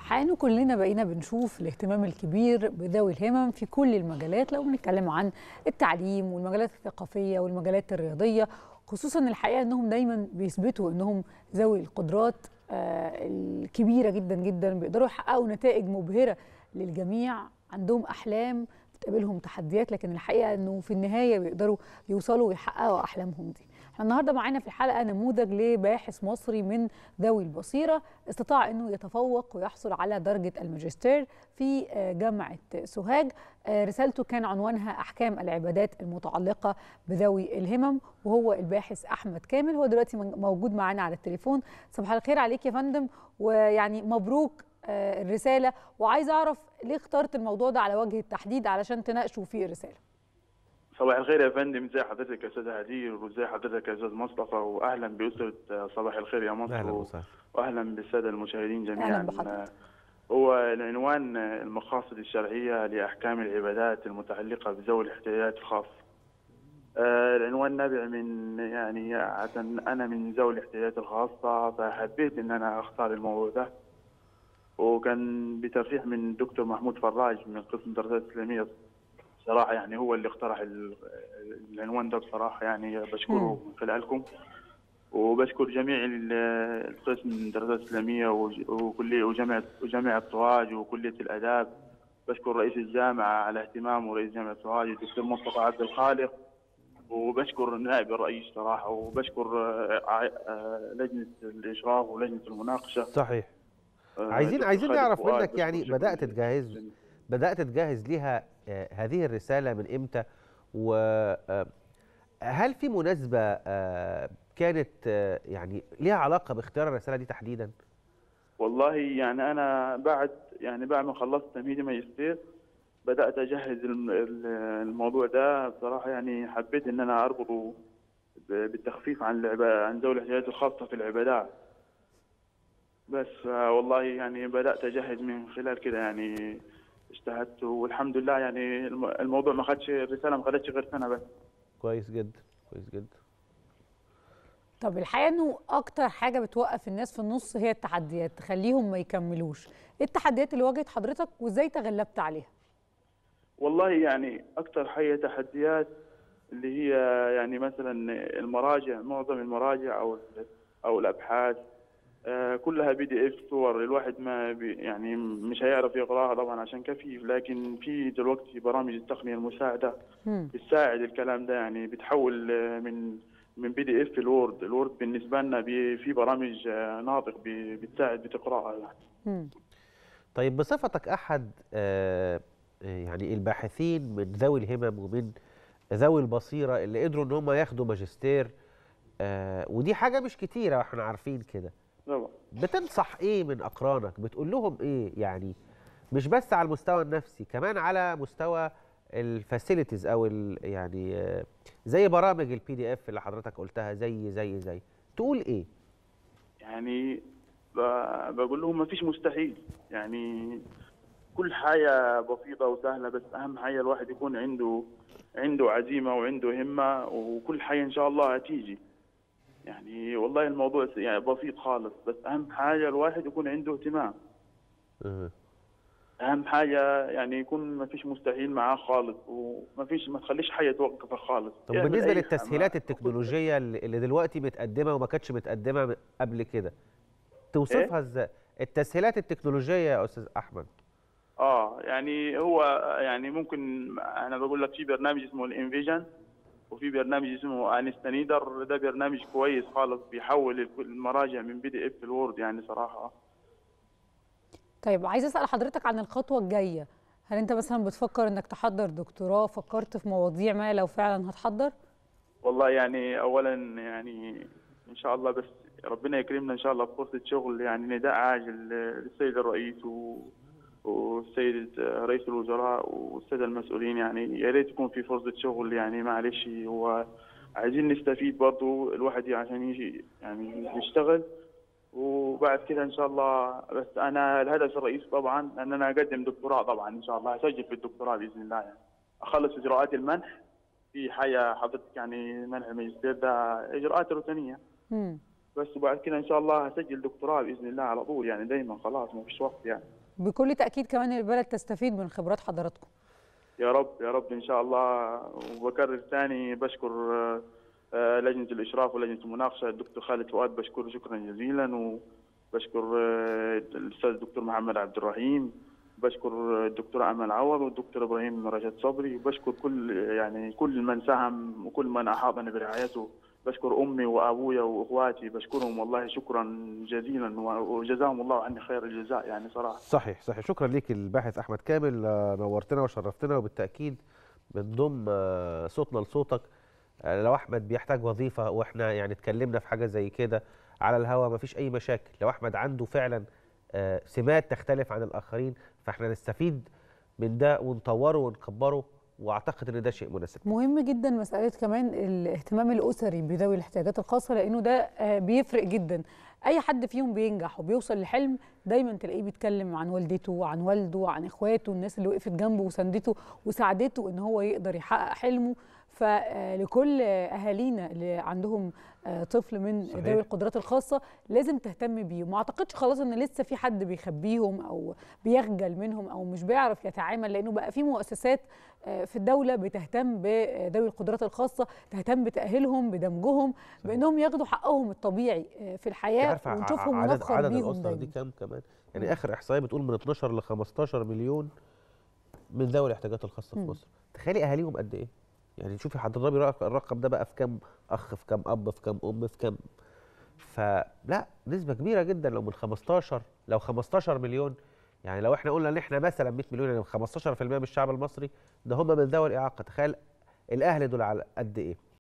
حقيقة كلنا بقينا بنشوف الاهتمام الكبير بذوي الهمم في كل المجالات لو بنتكلم عن التعليم والمجالات الثقافية والمجالات الرياضية خصوصا الحقيقة انهم دايما بيثبتوا انهم ذوي القدرات آه، الكبيرة جدا جدا بيقدروا يحققوا نتائج مبهرة للجميع عندهم أحلام بتقابلهم تحديات لكن الحقيقة انه في النهاية بيقدروا يوصلوا ويحققوا أحلامهم دي احنا النهارده معانا في الحلقه نموذج لباحث مصري من ذوي البصيره استطاع انه يتفوق ويحصل على درجه الماجستير في جامعه سوهاج رسالته كان عنوانها احكام العبادات المتعلقه بذوي الهمم وهو الباحث احمد كامل هو دلوقتي موجود معانا على التليفون صباح الخير عليك يا فندم ويعني مبروك الرساله وعايز اعرف ليه اخترت الموضوع ده على وجه التحديد علشان تناقشوا فيه الرساله صباح الخير يا فندم ازي حضرتك يا استاذ هدير وازي حضرتك يا استاذ مصطفى واهلا باسره صباح الخير يا مصر اهلا وسهلا واهلا بالساده المشاهدين جميعا أهلا بحضرتك. هو العنوان المقاصد الشرعيه لاحكام العبادات المتعلقه بذوي الاحتياجات الخاصه آه، العنوان نابع من يعني عشان انا من ذوي الاحتياجات الخاصه فحبيت ان انا اختار الموضوع ده وكان بترشيح من دكتور محمود فراج من قسم الدراسات الاسلاميه صراحه يعني هو اللي اقترح ال- العنوان ده بصراحه يعني بشكره من خلالكم وبشكر جميع ال- القسم من الدراسات الاسلاميه وج- وكليه وجامعه وجامعه سوهاج وكليه الاداب بشكر رئيس الجامعه على اهتمامه رئيس جامعه سوهاج الدكتور مصطفى عبد الخالق وبشكر نائب الرئيس صراحه وبشكر آه، ع- آه، لجنه الاشراف ولجنه المناقشه صحيح آه، عايزين دكتور عايزين خالد نعرف فؤاد، منك بشكر يعني شكراً بدات جزيلاً. تجهز بدات تجهز ليها آه، هذه الرساله من امتى وهل في مناسبه آه، كانت آه، يعني ليها علاقه باختيار الرساله دي تحديدا والله يعني انا بعد يعني بعد ما خلصت تمهيدي ماجستير بدات اجهز الم- ال- الموضوع ده بصراحه يعني حبيت ان انا اربطه ب- بالتخفيف عن العبا عن ذوي الاحتياجات الخاصه في العبادات بس آه، والله يعني بدات اجهز من خلال كده يعني اجتهدت والحمد لله يعني الم- الموضوع ما خدش الرساله ما خدتش غير سنه بس كويس جدا كويس جدا طب الحقيقه انه اكتر حاجه بتوقف الناس في النص هي التحديات تخليهم ما يكملوش ايه التحديات اللي واجهت حضرتك وازاي تغلبت عليها والله يعني اكثر حاجه تحديات اللي هي يعني مثلا المراجع معظم المراجع او ال- او الابحاث آه، كلها بي دي اف صور الواحد ما بي يعني مش هيعرف يقراها طبعا عشان كفيف لكن في دلوقتي برامج التقنيه المساعده مم. بتساعد الكلام ده يعني بتحول آه، من من بي دي اف الوورد الوورد بالنسبه لنا بي- في برامج آه، ناطق بي- بتساعد بتقراها يعني مم. طيب بصفتك احد آه، آه، يعني الباحثين من ذوي الهمم ومن ذوي البصيره اللي قدروا ان هم ياخدوا ماجستير آه، ودي حاجه مش كتيره واحنا عارفين كده طبعا بتنصح ايه من اقرانك بتقول لهم ايه يعني مش بس على المستوى النفسي كمان على مستوى الفاسيلتيز او ال يعني آه، زي برامج البي دي اف اللي حضرتك قلتها زي زي زي تقول ايه يعني ب- بقول لهم ما فيش مستحيل يعني كل حاجة بسيطة وسهلة بس أهم حاجة الواحد يكون عنده عنده عزيمة وعنده همة وكل حاجة إن شاء الله هتيجي يعني والله الموضوع س- يعني بسيط خالص بس أهم حاجة الواحد يكون عنده اهتمام أه. أهم حاجة يعني يكون ما فيش مستحيل معاه خالص وما فيش ما تخليش حاجة توقفه خالص طب اعمل بالنسبه أي للتسهيلات حاجة. التكنولوجيه اللي اللي دلوقتي متقدمه وما كانتش متقدمه قبل كده توصفها ازاي التسهيلات التكنولوجيه يا استاذ احمد اه يعني هو يعني ممكن انا بقول لك في برنامج اسمه الانفيجن وفي برنامج اسمه انستنيدر ده برنامج كويس خالص بيحول المراجع من بي دي اف لوورد يعني صراحه طيب عايز اسال حضرتك عن الخطوه الجايه هل انت مثلا بتفكر انك تحضر دكتوراه فكرت في مواضيع ما لو فعلا هتحضر والله يعني اولا يعني ان شاء الله بس ربنا يكرمنا ان شاء الله بفرصه شغل يعني نداء عاجل للسيد الرئيس و والسيد رئيس الوزراء والساده المسؤولين يعني يا ريت يكون في فرصه شغل يعني معلش هو عايزين نستفيد برضو الواحد عشان يجي يعني يشتغل وبعد كده ان شاء الله بس انا الهدف الرئيسي طبعا ان انا اقدم دكتوراه طبعا ان شاء الله اسجل في الدكتوراه باذن الله يعني اخلص اجراءات المنح في حاجه حضرتك يعني منح الماجستير ده اجراءات روتينيه مم. بس وبعد كده ان شاء الله هسجل دكتوراه باذن الله على طول يعني دايما خلاص ما فيش وقت يعني بكل تاكيد كمان البلد تستفيد من خبرات حضراتكم يا رب يا رب ان شاء الله وبكرر ثاني بشكر آه، آه، لجنه الاشراف ولجنه المناقشه الدكتور خالد فؤاد بشكره شكرا جزيلا وبشكر آه، الاستاذ الدكتور محمد عبد الرحيم بشكر الدكتور امل عوض والدكتور ابراهيم رشاد صبري وبشكر كل يعني كل من ساهم وكل من احاطني برعايته بشكر امي وابويا واخواتي بشكرهم والله شكرا جزيلا وجزاهم الله عني خير الجزاء يعني صراحه صحيح صحيح شكرا ليك الباحث احمد كامل آه، نورتنا وشرفتنا وبالتاكيد بنضم آه، صوتنا لصوتك آه، لو احمد بيحتاج وظيفه واحنا يعني اتكلمنا في حاجه زي كده على الهوا مفيش اي مشاكل لو احمد عنده فعلا آه، سمات تختلف عن الاخرين فاحنا نستفيد من ده ونطوره ونكبره واعتقد ان ده شيء مناسب مهم جدا مساله كمان الاهتمام الاسري بذوي الاحتياجات الخاصه لانه ده آه، بيفرق جدا اي حد فيهم بينجح وبيوصل لحلم دايما تلاقيه بيتكلم عن والدته وعن والده وعن اخواته الناس اللي وقفت جنبه وساندته وساعدته ان هو يقدر يحقق حلمه فلكل اهالينا اللي عندهم آه، طفل من صحيح. ذوي القدرات الخاصه لازم تهتم بيهم ما اعتقدش خلاص ان لسه في حد بيخبيهم او بيخجل منهم او مش بيعرف يتعامل لانه بقى في مؤسسات آه، في الدوله بتهتم بذوي القدرات الخاصه تهتم بتاهيلهم بدمجهم بانهم ياخدوا حقهم الطبيعي آه، في الحياه عارفه ونشوفهم عدد ونفخر عدد بيهم الاسر دي دايما كام كمان يعني اخر احصائيه بتقول من 12 ل 15 مليون من ذوي الاحتياجات الخاصه في مم. مصر تخيلي اهاليهم قد ايه يعني شوفي هتضربي رق- الرقم ده بقى في كام اخ في كام اب في كام ام في كام فلا نسبه كبيره جدا لو من 15 لو 15 مليون يعني لو احنا قلنا ان احنا مثلا 100 مليون يعني 15% من الشعب المصري ده هم من ذوي الاعاقه تخيل الاهل دول على قد ايه